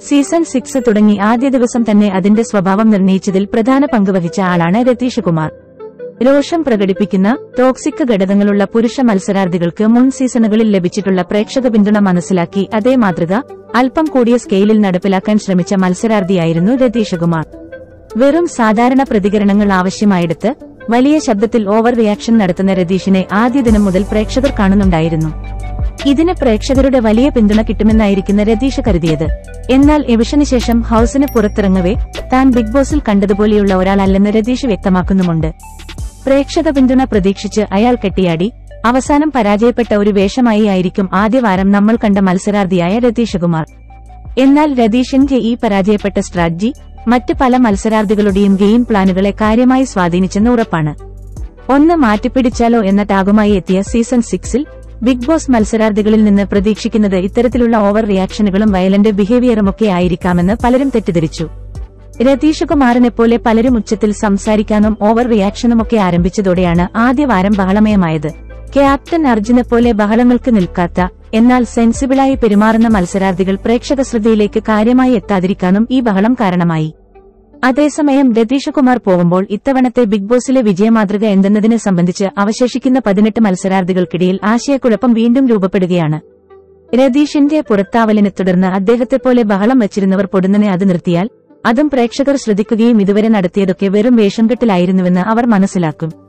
season six തുടങ്ങി ആദ്യ ദിവസം തന്നെ അതിന്റെ സ്വഭാവം നിർണയിച്ചതിൽ പ്രധാന പങ്കുവഹിച്ച ആളാണ് രതീഷ് കുമാർ രോഷം പ്രകടിപ്പിക്കുന്ന ടോക്സിക് ഘടകങ്ങളുള്ള പുരുഷ മത്സരാർത്ഥികൾക്ക് മുൻ സീസണുകളിൽ ലഭിച്ചിട്ടുള്ള പ്രേക്ഷക പിന്തുണ മനസ്സിലാക്കി അതേ മാതൃക അല്പം കൂടിയ സ്കെയിലിൽ നടപ്പിലാക്കാൻ ശ്രമിച്ച മത്സരാർത്ഥിയായിരുന്നു രതീഷ് കുമാർ വെറും സാധാരണ പ്രതികരണങ്ങൾ ആവശ്യമായെടുത്ത് വലിയ ശബ്ദത്തിൽ ഓവർ റിയാക്ഷൻ നടത്തുന്ന രതീഷിനെ ആദ്യ ദിനം മുതൽ പ്രേക്ഷകർ കാണുന്നുണ്ടായിരുന്നു ഇതിന് പ്രേക്ഷകരുടെ വലിയ പിന്തുണ കിട്ടുമെന്നായിരിക്കുന്ന രതീഷ് കരുതിയത് എന്നാൽ എവിഷന് ശേഷം ഹൌസിന് പുറത്തിറങ്ങവേ താൻ ബിഗ് ബോസിൽ കണ്ടതുപോലെയുള്ള ഒരാളല്ലെന്ന് രതീഷ് വ്യക്തമാക്കുന്നുമുണ്ട് പ്രേക്ഷക പിന്തുണ പ്രതീക്ഷിച്ച് അയാൾ കെട്ടിയാടി അവസാനം പരാജയപ്പെട്ട ഒരു വേഷമായി ആയിരിക്കും ആദ്യവാരം നമ്മൾ കണ്ട മത്സരാർത്ഥിയായ രതീഷ് കുമാർ എന്നാൽ രതീഷിന്റെ ഈ പരാജയപ്പെട്ട സ്ട്രാറ്റജി മറ്റ് പല മത്സരാർത്ഥികളുടെയും ഗെയിം പ്ലാനുകളെ കാര്യമായി സ്വാധീനിച്ചെന്ന് ഉറപ്പാണ് ഒന്ന് മാറ്റിപ്പിടിച്ചാലോ എന്ന ടാഗുമായി എത്തിയ സീസൺ സിക്സിൽ ബിഗ് ബോസ് മത്സരാർത്ഥികളിൽ നിന്ന് പ്രതീക്ഷിക്കുന്നത് ഇത്തരത്തിലുള്ള ഓവർ റിയാക്ഷനുകളും വയലന്റ് ബിഹേവിയറുമൊക്കെ ആയിരിക്കാമെന്ന് പലരും തെറ്റിദ്ധരിച്ചു രതീഷ് കുമാറിനെപ്പോലെ പലരും ഉച്ചത്തിൽ സംസാരിക്കാനും ഓവർ റിയാക്ഷനുമൊക്കെ ആരംഭിച്ചതോടെയാണ് ആദ്യവാരം ബഹളമയമായത് ക്യാപ്റ്റൻ അർജുനെപ്പോലെ ബഹളങ്ങൾക്ക് നിൽക്കാത്ത എന്നാൽ സെൻസിബിളായി പെരുമാറുന്ന മത്സരാർത്ഥികൾ പ്രേക്ഷക ശ്രദ്ധയിലേക്ക് കാര്യമായി എത്താതിരിക്കാനും ഈ ബഹളം കാരണമായി അതേസമയം രതീഷ് കുമാർ പോകുമ്പോൾ ഇത്തവണത്തെ ബിഗ് ബോസിലെ വിജയമാതൃക എന്തെന്നതിനെ സംബന്ധിച്ച് അവശേഷിക്കുന്ന പതിനെട്ട് മത്സരാർത്ഥികൾക്കിടയിൽ ആശയക്കുഴപ്പം വീണ്ടും രൂപപ്പെടുകയാണ് രതീഷിന്റെ പുറത്താവലിനെ തുടർന്ന് അദ്ദേഹത്തെപ്പോലെ ബഹളം വച്ചിരുന്നവർ പൊടുന്നനെ അത് നിർത്തിയാൽ അതും പ്രേക്ഷകർ ശ്രദ്ധിക്കുകയും ഇതുവരെ നടത്തിയതൊക്കെ വെറും വേഷംകെട്ടിലായിരുന്നുവെന്ന് അവർ മനസ്സിലാക്കും